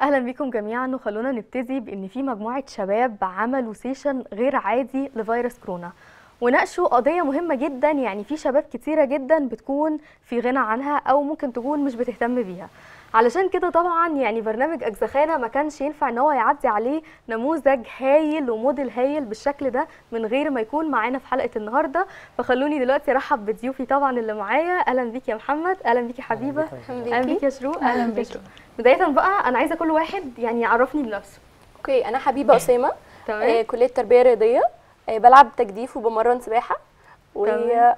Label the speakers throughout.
Speaker 1: اهلا بيكم جميعا وخلونا نبتدي بان في مجموعه شباب عملوا سيشن غير عادي لفيروس كورونا وناقشوا قضيه مهمه جدا يعني في شباب كتيره جدا بتكون في غنى عنها او ممكن تكون مش بتهتم بيها علشان كده طبعا يعني برنامج اجزخانه ما كانش ينفع ان هو يعدي عليه نموذج هايل وموديل هايل بالشكل ده من غير ما يكون معانا في حلقه النهارده فخلوني دلوقتي ارحب بضيوفي طبعا اللي معايا اهلا بيك يا محمد اهلا بيك يا حبيبه اهلا بيك يا شروق
Speaker 2: أهلاً
Speaker 1: بيك.
Speaker 2: بيكي.
Speaker 1: بدايه بقى انا عايزه كل واحد يعني يعرفني بنفسه
Speaker 2: اوكي انا حبيبه اسامه آه
Speaker 1: تمام
Speaker 2: كليه تربيه رياضيه آه بلعب تجديف وبمرن سباحه و
Speaker 1: تمام.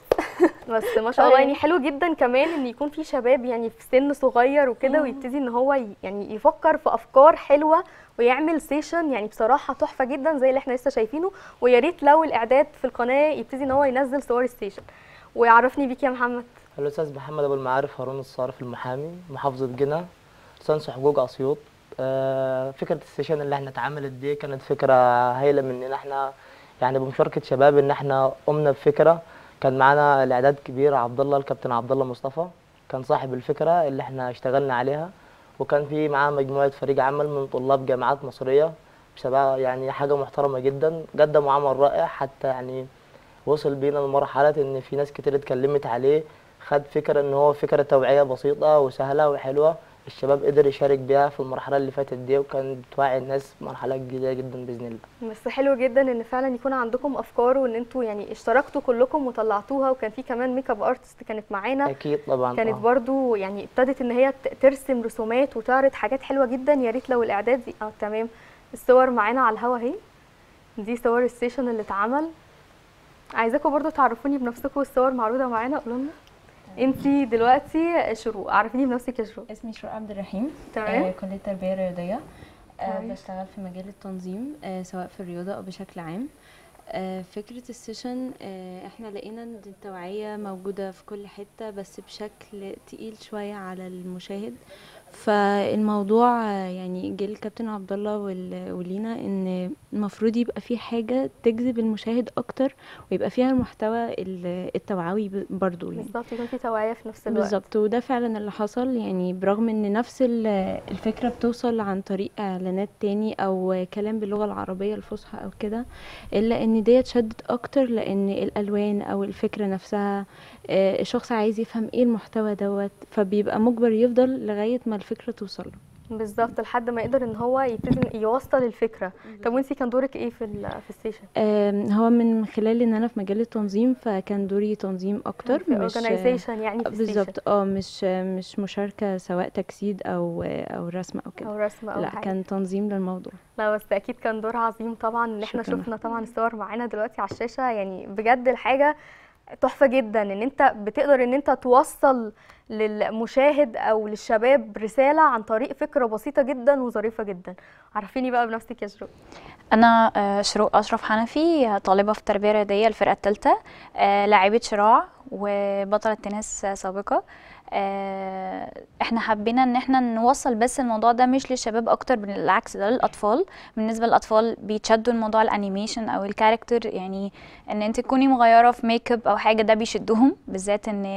Speaker 1: بس ما شاء الله
Speaker 2: تمام.
Speaker 1: يعني حلو جدا كمان ان يكون في شباب يعني في سن صغير وكده
Speaker 2: مم.
Speaker 1: ويبتدي ان هو ي- يعني يفكر في افكار حلوه ويعمل سيشن يعني بصراحه تحفه جدا زي اللي احنا لسه شايفينه ويا ريت لو الاعداد في القناه يبتدي ان هو ينزل صور السيشن ويعرفني بيك يا محمد
Speaker 3: الأستاذ محمد أبو المعارف هارون الصارف المحامي محافظة جنة لسانس حقوق أسيوط آه، فكرة السيشن اللي احنا اتعملت دي كانت فكرة هايلة مننا احنا يعني بمشاركة شباب ان احنا قمنا بفكرة كان معانا الإعداد كبير عبد الله الكابتن عبد الله مصطفى كان صاحب الفكرة اللي احنا اشتغلنا عليها وكان في معاه مجموعة فريق عمل من طلاب جامعات مصرية شباب يعني حاجة محترمة جدا قدموا عمل رائع حتى يعني وصل بينا لمرحلة إن في ناس كتير اتكلمت عليه خد فكرة إن هو فكرة توعية بسيطة وسهلة وحلوة الشباب قدر يشارك بيها في المرحلة اللي فاتت دي وكان بتوعي الناس مرحلة جديدة جدا بإذن الله
Speaker 1: بس حلو جدا ان فعلا يكون عندكم افكار وان انتوا يعني اشتركتوا كلكم وطلعتوها وكان في كمان ميك اب ارتست كانت معانا
Speaker 3: أكيد طبعا
Speaker 1: كانت
Speaker 3: آه.
Speaker 1: برضو يعني ابتدت ان هي ت- ترسم رسومات وتعرض حاجات حلوه جدا يا ريت لو الاعداد دي اه تمام الصور معانا على الهوا اهي دي صور السيشن اللي اتعمل عايزاكم برضو تعرفوني بنفسكم الصور معروضه معانا قولوا لنا انتي دلوقتي شروق عرفيني بنفسك يا شروق
Speaker 4: اسمي شروق عبد الرحيم
Speaker 1: تمام.
Speaker 4: آه كلية تربية رياضية آه
Speaker 1: تمام.
Speaker 4: بشتغل في مجال التنظيم آه سواء في الرياضة أو بشكل عام آه فكرة السيشن آه احنا لقينا ان التوعية موجودة في كل حتة بس بشكل تقيل شوية على المشاهد فالموضوع آه يعني جه الكابتن عبد الله وال- ولينا ان المفروض يبقى في حاجة تجذب المشاهد اكتر ويبقى فيها المحتوى ال- التوعوي ب- برضو يعني
Speaker 1: بالظبط يكون في توعيه في نفس الوقت
Speaker 4: بالظبط وده فعلا اللي حصل يعني برغم ان نفس ال- الفكرة بتوصل عن طريق اعلانات تاني او كلام باللغة العربية الفصحى او كده الا ان ديت شدت اكتر لان الالوان او الفكرة نفسها آه، الشخص عايز يفهم ايه المحتوى دوت فبيبقى مجبر يفضل لغاية ما الفكرة توصل له
Speaker 1: بالظبط لحد ما يقدر ان هو يبتدي يوصل الفكره طب وانتي كان دورك ايه في ال- في السيشن
Speaker 4: آم، هو من خلال ان انا في مجال التنظيم فكان دوري تنظيم اكتر
Speaker 1: في اورجنايزيشن يعني في السيشن
Speaker 4: بالظبط اه مش مش مشاركة سواء تجسيد او او رسم او كده
Speaker 1: او رسم او
Speaker 4: لا
Speaker 1: حاجه
Speaker 4: كان تنظيم للموضوع
Speaker 1: لا بس اكيد كان دور عظيم طبعا ان احنا
Speaker 4: شكراً.
Speaker 1: شفنا طبعا الصور معانا دلوقتي على الشاشه يعني بجد الحاجه تحفه جدا ان انت بتقدر ان انت توصل للمشاهد او للشباب رساله عن طريق فكره بسيطه جدا وظريفه جدا عرفيني بقى بنفسك يا شروق
Speaker 5: أنا آه، شروق أشرف حنفي طالبة في التربية الرياضية الفرقة الثالثة لاعبة شراع وبطلة تنس سابقة آه، احنا حبينا ان احنا نوصل بس الموضوع ده مش للشباب اكتر بالعكس ده للاطفال بالنسبه للاطفال بيتشدوا الموضوع الانيميشن او الكاركتر يعني ان انت تكوني مغيره في ميك اب او حاجه ده بيشدهم بالذات ان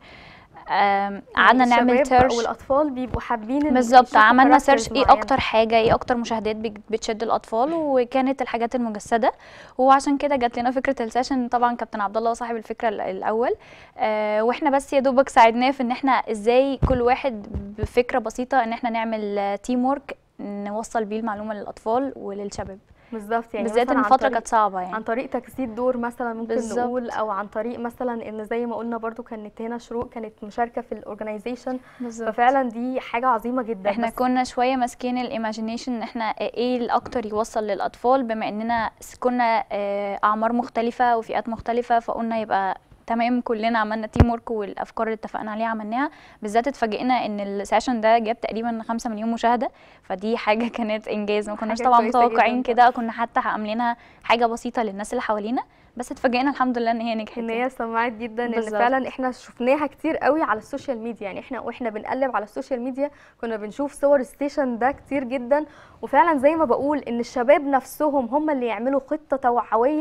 Speaker 5: آم، قعدنا
Speaker 1: يعني
Speaker 5: نعمل
Speaker 1: الشباب
Speaker 5: سيرش
Speaker 1: والاطفال بيبقوا حابين إن
Speaker 5: بالظبط
Speaker 1: يشوفوا
Speaker 5: عملنا
Speaker 1: characters
Speaker 5: سيرش ايه
Speaker 1: معينة.
Speaker 5: اكتر حاجه ايه اكتر مشاهدات بت- بتشد الاطفال وكانت الحاجات المجسده وعشان كده جات لنا فكره السيشن طبعا كابتن عبد الله هو صاحب الفكره ال- الاول آه واحنا بس يا دوبك ساعدناه في ان احنا ازاي كل واحد بفكره بسيطه ان احنا نعمل تيم ورك نوصل بيه المعلومه للاطفال وللشباب
Speaker 1: بالظبط يعني
Speaker 5: بالذات
Speaker 1: مثلاً
Speaker 5: ان
Speaker 1: عن
Speaker 5: الفتره
Speaker 1: طريق-
Speaker 5: كانت صعبه يعني
Speaker 1: عن طريق تجسيد دور مثلا ممكن
Speaker 5: بالظبط.
Speaker 1: نقول او عن طريق مثلا ان زي ما قلنا برضو كانت هنا شروق كانت مشاركه في الاورجنايزيشن
Speaker 5: بالظبط
Speaker 1: ففعلا دي حاجه عظيمه جدا
Speaker 5: احنا
Speaker 1: بس
Speaker 5: كنا شويه ماسكين الايماجينيشن ان احنا ايه الاكتر يوصل للاطفال بما اننا س- كنا آه، اعمار مختلفه وفئات مختلفه فقلنا يبقى تمام كلنا عملنا تيم ورك والافكار اللي اتفقنا عليها عملناها بالذات اتفاجئنا ان السيشن ده جاب تقريبا 5 مليون مشاهده فدي حاجه كانت انجاز ما كناش
Speaker 1: حاجة
Speaker 5: طبعا
Speaker 1: كويسة
Speaker 5: متوقعين
Speaker 1: جداً
Speaker 5: كده كنا حتى عاملينها حاجه بسيطه للناس اللي حوالينا بس اتفاجئنا الحمد لله ان هي نجحت
Speaker 1: ان
Speaker 5: يعني.
Speaker 1: هي سمعت جدا ان
Speaker 5: بالظبط.
Speaker 1: فعلا احنا شفناها كتير قوي على السوشيال ميديا يعني احنا واحنا بنقلب على السوشيال ميديا كنا بنشوف صور الستيشن ده كتير جدا وفعلا زي ما بقول ان الشباب نفسهم هم اللي يعملوا خطه توعويه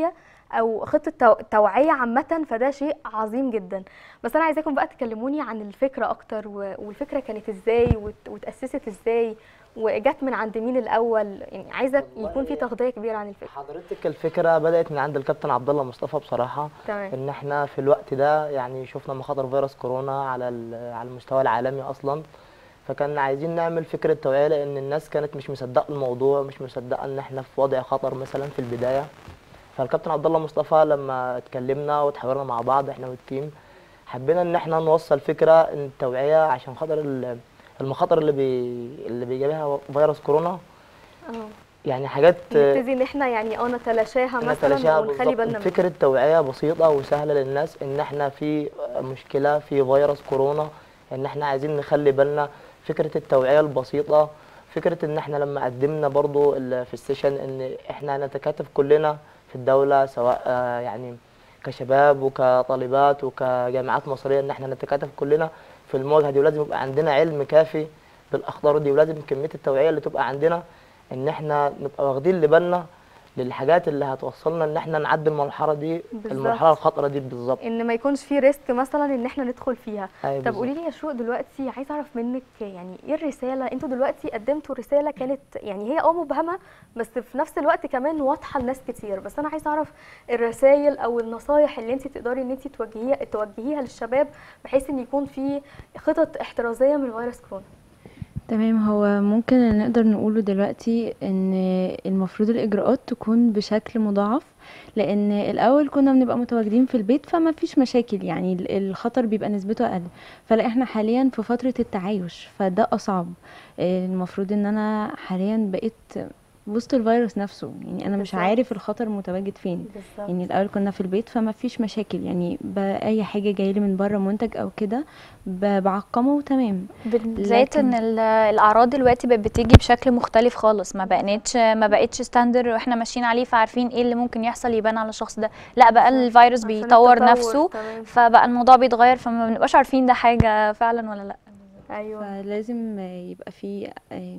Speaker 1: او خطه تو- توعيه عامه فده شيء عظيم جدا بس انا عايزاكم بقى تكلموني عن الفكره اكتر و- والفكره كانت ازاي وت- وتاسست ازاي وجت من عند مين الاول يعني عايزه يكون في تغطيه كبيره عن الفكره
Speaker 3: حضرتك الفكره بدات من عند الكابتن عبد الله مصطفى بصراحه
Speaker 1: تمام
Speaker 3: ان احنا في الوقت ده يعني شفنا مخاطر فيروس كورونا على ال- على المستوى العالمي اصلا فكان عايزين نعمل فكره توعيه لان الناس كانت مش مصدقه الموضوع مش مصدقه ان احنا في وضع خطر مثلا في البدايه فالكابتن عبد الله مصطفى لما اتكلمنا وتحاورنا مع بعض احنا والتيم حبينا ان احنا نوصل فكره ان التوعيه عشان خاطر ال- المخاطر اللي بي اللي بيجابها فيروس كورونا
Speaker 1: اه
Speaker 3: يعني حاجات
Speaker 1: نبتدي ان احنا يعني اه نتلاشاها مثلا
Speaker 3: نتلاشاها
Speaker 1: ونخلي
Speaker 3: بالظبط.
Speaker 1: بالنا منها
Speaker 3: فكرة توعية بسيطة وسهلة للناس إن إحنا في مشكلة في فيروس كورونا إن إحنا عايزين نخلي بالنا فكرة التوعية البسيطة فكرة إن إحنا لما قدمنا برضو ال- في السيشن إن إحنا نتكاتف كلنا في الدولة سواء آه، يعني كشباب وكطالبات وكجامعات مصرية إن إحنا نتكاتف كلنا في المواجهة دي ولازم يبقى عندنا علم كافي بالأخطار دي ولازم كمية التوعية اللي تبقى عندنا إن إحنا نبقى واخدين لبالنا للحاجات اللي هتوصلنا ان احنا نعدي المرحله دي
Speaker 1: بالظبط.
Speaker 3: المرحله الخطره دي بالظبط
Speaker 1: ان ما يكونش في ريسك مثلا ان احنا ندخل فيها
Speaker 3: أيوة
Speaker 1: طب
Speaker 3: بالظبط.
Speaker 1: قولي لي يا شروق دلوقتي عايزه اعرف منك يعني ايه الرساله انتوا دلوقتي قدمتوا رساله كانت يعني هي اه مبهمه بس في نفس الوقت كمان واضحه لناس كتير بس انا عايزه اعرف الرسائل او النصايح اللي انت تقدري ان انت توجهيها توجهيها للشباب بحيث ان يكون في خطط احترازيه من فيروس كورونا
Speaker 4: تمام هو ممكن نقدر نقوله دلوقتي ان المفروض الاجراءات تكون بشكل مضاعف لان الاول كنا بنبقى متواجدين في البيت فما فيش مشاكل يعني ال- الخطر بيبقى نسبته اقل فلا احنا حاليا في فترة التعايش فده اصعب آه، المفروض ان انا حاليا بقيت وسط الفيروس نفسه يعني انا مش
Speaker 1: بالظبط.
Speaker 4: عارف الخطر متواجد فين
Speaker 1: بالظبط
Speaker 4: يعني الاول كنا في البيت فما فيش مشاكل يعني باي حاجه جايلي من بره منتج او كده ب- بعقمه وتمام
Speaker 5: بالذات
Speaker 4: لكن-
Speaker 5: ان ال- الاعراض دلوقتي بقت بتيجي بشكل مختلف خالص ما بقنتش ما بقتش ستاندر واحنا ماشيين عليه فعارفين ايه اللي ممكن يحصل يبان على الشخص ده لا بقى الفيروس
Speaker 1: عشان
Speaker 5: بيطور
Speaker 1: التطور،
Speaker 5: نفسه
Speaker 1: تمام
Speaker 5: فبقى الموضوع بيتغير فما بنبقاش عارفين ده حاجه فعلا ولا لا
Speaker 1: ايوه
Speaker 4: فلازم يبقى في آه،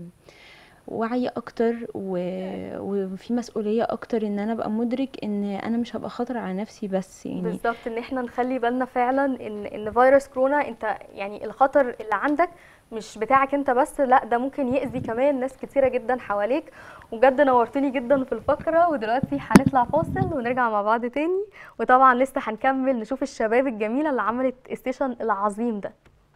Speaker 4: وعي اكتر و- وفي مسؤوليه اكتر ان انا ابقى مدرك ان انا مش هبقى خطر على نفسي بس يعني
Speaker 1: بالظبط ان احنا نخلي بالنا فعلا ان ان فيروس كورونا انت يعني الخطر اللي عندك مش بتاعك انت بس لا ده ممكن يأذي كمان ناس كتيرة جدا حواليك وبجد نورتني جدا في الفقرة ودلوقتي هنطلع فاصل ونرجع مع بعض تاني وطبعا لسه هنكمل نشوف الشباب الجميلة اللي عملت الستيشن العظيم ده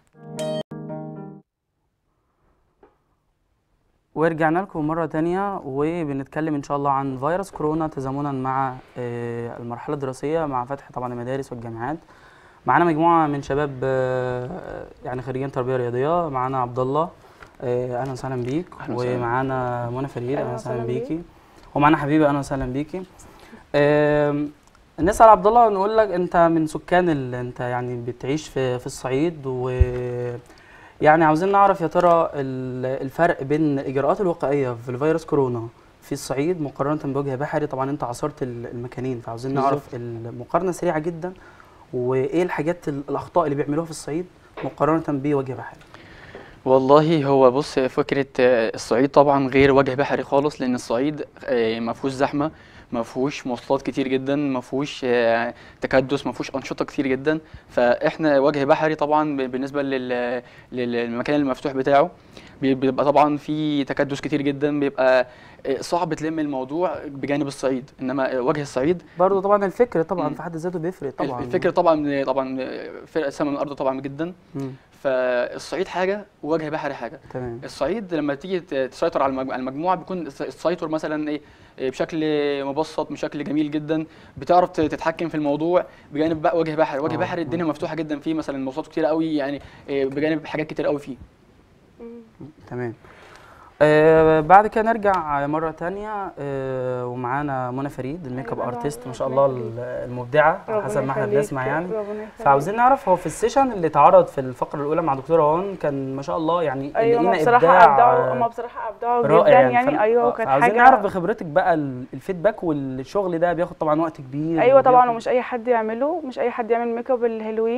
Speaker 6: ورجعنا لكم مرة تانية وبنتكلم إن شاء الله عن فيروس كورونا تزامنا مع آه، المرحلة الدراسية مع فتح طبعا المدارس والجامعات معانا مجموعة من شباب آه، يعني خريجين تربية رياضية معانا عبد الله آه، أهلا وسهلا بيك
Speaker 7: أهلا وسهلا.
Speaker 6: ومعانا منى فريد
Speaker 2: أهلا
Speaker 6: أهلا وسهلا
Speaker 2: وسهلا
Speaker 6: بيكي ومعانا حبيبي أهلا وسهلا بيكي آم، نسأل عبد الله نقول لك أنت من سكان ال... أنت يعني بتعيش في في الصعيد و يعني عاوزين نعرف يا ترى ال- الفرق بين الإجراءات الوقائية في الفيروس كورونا في الصعيد مقارنة بوجه بحري طبعا أنت عاصرت ال- المكانين فعاوزين نعرف المقارنة سريعة جدا وإيه الحاجات ال- الأخطاء اللي بيعملوها في الصعيد مقارنة بوجه بحري
Speaker 7: والله هو بص فكرة آه، الصعيد طبعا غير وجه بحري خالص لأن الصعيد آه، ما فيهوش زحمة ما فيهوش مواصلات كتير جدا ما فيهوش آه، تكدس ما فيهوش أنشطة كتير جدا فإحنا وجه بحري طبعا ب- بالنسبة لل- للمكان المفتوح بتاعه بي- بيبقى طبعا في تكدس كتير جدا بيبقى آه، صعب تلم الموضوع بجانب الصعيد إنما وجه الصعيد
Speaker 6: برضه طبعا الفكر طبعا
Speaker 7: مم.
Speaker 6: في حد ذاته بيفرق طبعا
Speaker 7: الفكرة طبعا طبعا فرق السما من الأرض طبعا جدا
Speaker 6: مم.
Speaker 7: فالصعيد حاجة ووجه بحري حاجة
Speaker 6: تمام
Speaker 7: الصعيد لما تيجي ت- تسيطر على المج- على المجموعه بيكون الس- التسيطر مثلا ايه إيه بشكل مبسط بشكل جميل جدا بتعرف ت- تتحكم في الموضوع بجانب بقى وجه بحري وجه
Speaker 6: آه،
Speaker 7: بحري الدنيا
Speaker 6: آه.
Speaker 7: مفتوحه جدا فيه مثلا مواصلات كتير قوي يعني إيه بجانب حاجات كتير قوي فيه
Speaker 6: تمام آه بعد كده نرجع مرة تانية آه ومعانا منى فريد الميك اب
Speaker 2: أيوة،
Speaker 6: ارتست ما شاء
Speaker 2: ربنا
Speaker 6: الله
Speaker 2: يخليك.
Speaker 6: المبدعة على حسب ما احنا
Speaker 2: يخليك،
Speaker 6: بنسمع يعني
Speaker 2: ربنا يخليك.
Speaker 6: فعاوزين نعرف هو في السيشن اللي اتعرض في الفقرة الأولى مع دكتورة هون كان ما شاء الله يعني
Speaker 2: ايوه ما
Speaker 6: لقينا
Speaker 2: بصراحه
Speaker 6: إبداع
Speaker 2: ابدعوا
Speaker 6: آه،
Speaker 2: ما بصراحه ابدعوا جدا
Speaker 6: رائع
Speaker 2: يعني
Speaker 6: فن-
Speaker 2: ايوه
Speaker 6: آه،
Speaker 2: وكانت
Speaker 6: فعاوزين
Speaker 2: حاجه
Speaker 6: نعرف بخبرتك بقى ال- الفيدباك والشغل ده بياخد طبعا وقت كبير
Speaker 2: ايوه طبعا
Speaker 6: وبياخد-
Speaker 2: ومش اي حد يعمله مش اي حد يعمل ميك اب الهالوين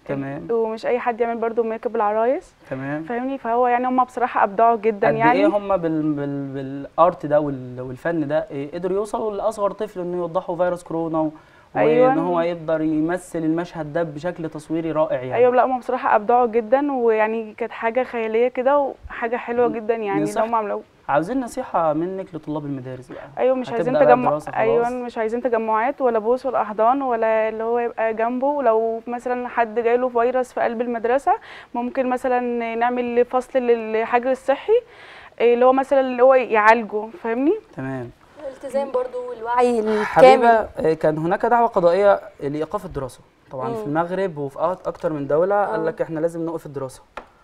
Speaker 6: تمام
Speaker 8: ومش اي حد يعمل برضو ميك اب العرايس
Speaker 6: تمام
Speaker 8: فاهمني فهو يعني هم بصراحه ابدعوا جدا
Speaker 6: قد
Speaker 8: يعني
Speaker 6: ايه هم بال... بال... بالارت ده وال... والفن ده إيه قدروا يوصلوا لاصغر طفل انه يوضحوا فيروس كورونا و...
Speaker 8: أيوة.
Speaker 6: وان هو يقدر يمثل المشهد ده بشكل تصويري رائع يعني
Speaker 8: ايوه لا هم بصراحه ابدعوا جدا ويعني كانت حاجه خياليه كده وحاجه حلوه جدا يعني
Speaker 6: نصح-
Speaker 8: اللي هم عملوه
Speaker 6: عاوزين نصيحه منك لطلاب المدارس بقى
Speaker 8: ايوه مش عايزين
Speaker 6: هتبدأ بقى
Speaker 8: تجمع
Speaker 6: الدراسة خلاص.
Speaker 8: ايوه مش عايزين تجمعات ولا بوس ولا احضان ولا اللي هو يبقى جنبه لو مثلا حد جايله فيروس في قلب المدرسه ممكن مثلا نعمل فصل للحجر الصحي إيه اللي هو مثلا اللي هو يعالجه فاهمني
Speaker 6: تمام
Speaker 2: الالتزام برضو والوعي الكامل
Speaker 6: حبيبه آه، كان هناك دعوه قضائيه لايقاف الدراسه طبعا في
Speaker 2: مم.
Speaker 6: المغرب وفي أك- اكتر من دوله
Speaker 2: آه.
Speaker 6: قال لك احنا لازم نوقف الدراسه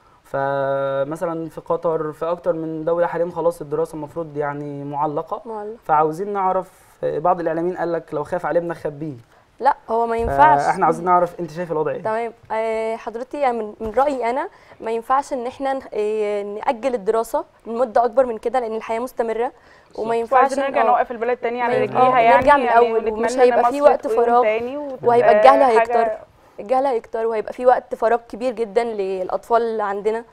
Speaker 6: فمثلا في قطر في اكتر من دوله حاليا خلاص الدراسه المفروض يعني معلقه
Speaker 2: معلق.
Speaker 6: فعاوزين نعرف آه، بعض الاعلاميين قال لك لو خاف عليه ابنك
Speaker 2: لا هو ما ينفعش
Speaker 6: احنا عاوزين نعرف انت شايف الوضع ايه
Speaker 2: تمام آه، حضرتي يعني من من رايي انا ما ينفعش ان احنا ن- آه، ناجل الدراسه لمده اكبر من كده لان الحياه مستمره وما ينفعش
Speaker 8: وعايزين نرجع
Speaker 2: آه،
Speaker 8: نوقف البلد تاني على
Speaker 2: ما
Speaker 8: رجليها
Speaker 2: ينفع-
Speaker 8: يعني
Speaker 2: نرجع من
Speaker 8: يعني
Speaker 2: الأول، ومش
Speaker 8: ونتمنى
Speaker 2: هيبقى
Speaker 8: إن
Speaker 2: في
Speaker 8: مصر
Speaker 2: وقت
Speaker 8: تقوم
Speaker 2: فراغ،
Speaker 8: تاني وتبقى
Speaker 2: وهيبقى الجهل
Speaker 8: حاجة-
Speaker 2: هيكتر الجهل هيكتر وهيبقى في وقت فراغ كبير جدا للاطفال اللي عندنا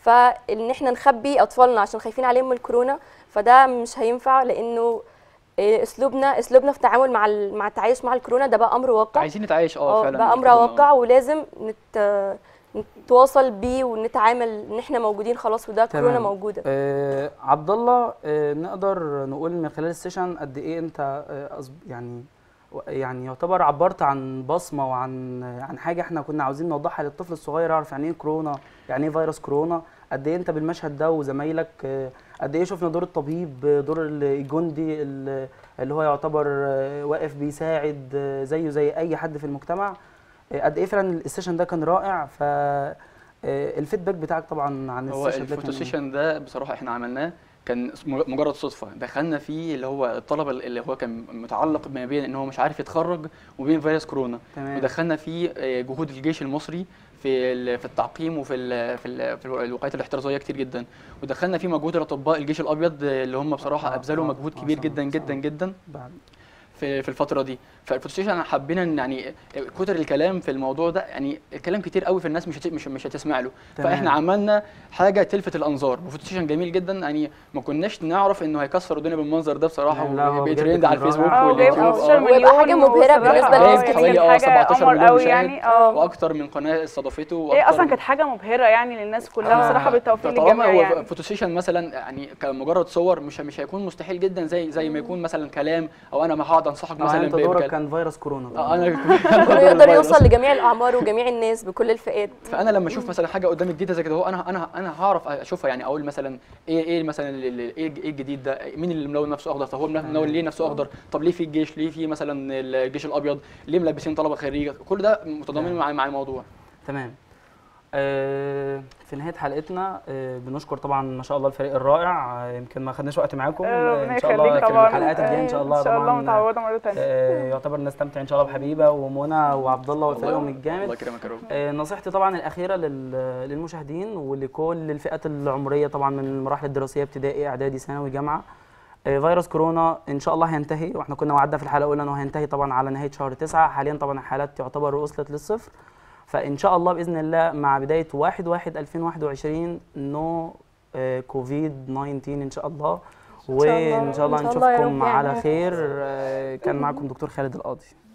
Speaker 2: فان احنا نخبي اطفالنا عشان خايفين عليهم من الكورونا فده مش هينفع لانه آه، اسلوبنا اسلوبنا في التعامل مع ال- مع التعايش مع الكورونا ده بقى امر واقع
Speaker 7: عايزين نتعايش اه
Speaker 2: اه
Speaker 7: فعلا
Speaker 2: بقى امر
Speaker 7: كورونا، آه.
Speaker 2: واقع ولازم نت... نتواصل بيه ونتعامل ان احنا موجودين خلاص وده
Speaker 6: تمام.
Speaker 2: كورونا موجوده
Speaker 6: آه عبد الله آه نقدر نقول من خلال السيشن قد ايه انت آه أصب- يعني يعني يعتبر عبرت عن بصمه وعن عن حاجه احنا كنا عاوزين نوضحها للطفل الصغير يعرف يعني ايه كورونا يعني ايه فيروس كورونا قد ايه انت بالمشهد ده وزمايلك آه، قد ايه شفنا دور الطبيب آه، دور الجندي ال- اللي هو يعتبر آه، واقف بيساعد آه، زيه زي اي حد في المجتمع آه، قد ايه فعلا السيشن ده كان رائع ف آه، الفيدباك بتاعك طبعا عن
Speaker 7: هو
Speaker 6: السيشن ده
Speaker 7: الفوتو
Speaker 6: كان إيه؟
Speaker 7: سيشن ده بصراحه احنا عملناه كان مج- مجرد صدفه دخلنا فيه اللي هو الطلبه اللي هو كان متعلق ما بين ان هو مش عارف يتخرج وبين فيروس كورونا
Speaker 6: تمام
Speaker 7: ودخلنا فيه آه، جهود الجيش المصري في ال- في التعقيم وفي ال في, ال في الوقايات الاحترازيه كتير جدا ودخلنا فيه مجهود الاطباء الجيش الابيض آه، اللي هم بصراحه
Speaker 6: آه،
Speaker 7: ابذلوا
Speaker 6: آه،
Speaker 7: مجهود
Speaker 6: آه،
Speaker 7: كبير
Speaker 6: صح،
Speaker 7: جدا
Speaker 6: صح.
Speaker 7: جدا جدا
Speaker 6: بعد
Speaker 7: في في الفتره دي فالفوتوسيشن حبينا ان يعني كتر الكلام في الموضوع ده يعني الكلام كتير قوي في الناس مش هت- مش مش هتسمع له
Speaker 6: تمام.
Speaker 7: فاحنا عملنا حاجه تلفت الانظار وفوتوسيشن جميل جدا يعني ما كناش نعرف انه هيكسر الدنيا بالمنظر ده بصراحه
Speaker 6: لا، لا، هو
Speaker 7: وبقيت
Speaker 6: بجد
Speaker 7: ترند على
Speaker 6: كان
Speaker 7: الفيسبوك
Speaker 6: رائع.
Speaker 8: اه جايب
Speaker 7: واليوتيوب
Speaker 8: 15
Speaker 7: آه.
Speaker 8: مليون
Speaker 2: ويبقى حاجة مبهرة
Speaker 8: وبصراحة
Speaker 2: بالنسبة
Speaker 8: اه
Speaker 2: لناس
Speaker 7: جايب
Speaker 2: كتير.
Speaker 7: حوالي اه
Speaker 8: كانت حاجة
Speaker 7: 17
Speaker 8: قمر
Speaker 7: مليون
Speaker 8: قوي
Speaker 7: مشاهد
Speaker 8: يعني اه
Speaker 7: واكتر من قناه استضافته
Speaker 8: هي
Speaker 7: وأكتر
Speaker 8: اصلا
Speaker 7: من-
Speaker 8: كانت حاجه مبهره يعني للناس كلها بصراحه بالتوفيق
Speaker 7: طالما
Speaker 8: للجميع
Speaker 7: هو
Speaker 8: يعني
Speaker 7: فوتوسيشن مثلا يعني كمجرد صور مش مش هيكون مستحيل جدا زي زي ما يكون مثلا كلام او انا ما هقعد انصحك
Speaker 6: مثلا
Speaker 7: مثلا
Speaker 6: انت دورك
Speaker 7: بكلام
Speaker 6: كان فيروس كورونا
Speaker 7: آه، انا
Speaker 2: انه يقدر يوصل لجميع الاعمار وجميع الناس بكل الفئات
Speaker 7: فانا لما اشوف مثلا حاجه قدامي جديده زي كده هو انا انا انا هعرف اشوفها يعني اقول مثلا ايه ايه مثلا ال- ال- ايه ايه الجديد ده مين اللي ملون نفسه اخضر طب هو ملون ليه نفسه اخضر طب ليه في الجيش ليه في مثلا الجيش الابيض ليه ملبسين طلبه خريجه كل ده متضامن مع مع الموضوع
Speaker 6: تمام آه في نهايه حلقتنا آه بنشكر طبعا ما شاء الله الفريق الرائع آه يمكن ما خدناش وقت معاكم
Speaker 8: آه،
Speaker 6: آه
Speaker 8: ربنا
Speaker 6: ان شاء الله
Speaker 8: يخليك
Speaker 6: في
Speaker 8: طبعا
Speaker 6: الحلقات الجايه ان شاء الله
Speaker 8: ان شاء الله
Speaker 6: طبعا
Speaker 8: متعوضه مره ثانيه
Speaker 6: آه يعتبر نستمتع ان شاء الله بحبيبه ومنى وعبد الله وفريقهم
Speaker 7: الله
Speaker 6: الجامد
Speaker 7: يكرمك يا رب
Speaker 6: آه، نصيحتي طبعا الأخيرة لل- للمشاهدين ولكل الفئات العمرية طبعا من المراحل الدراسية ابتدائي إعدادي ثانوي جامعة آه، فيروس كورونا إن شاء الله هينتهي وإحنا كنا وعدنا في الحلقة الأولى إنه هينتهي طبعا على نهاية شهر تسعة حاليا طبعا الحالات تعتبر وصلت للصفر فإن شاء الله بإذن الله مع بداية 1 1 2021 نو كوفيد 19 إن شاء الله
Speaker 2: شاء الله.
Speaker 6: وإن شاء الله
Speaker 2: إن شاء الله يا
Speaker 6: نشوفكم
Speaker 2: رب
Speaker 6: على
Speaker 2: يعني.
Speaker 6: خير آه، كان معكم دكتور خالد القاضي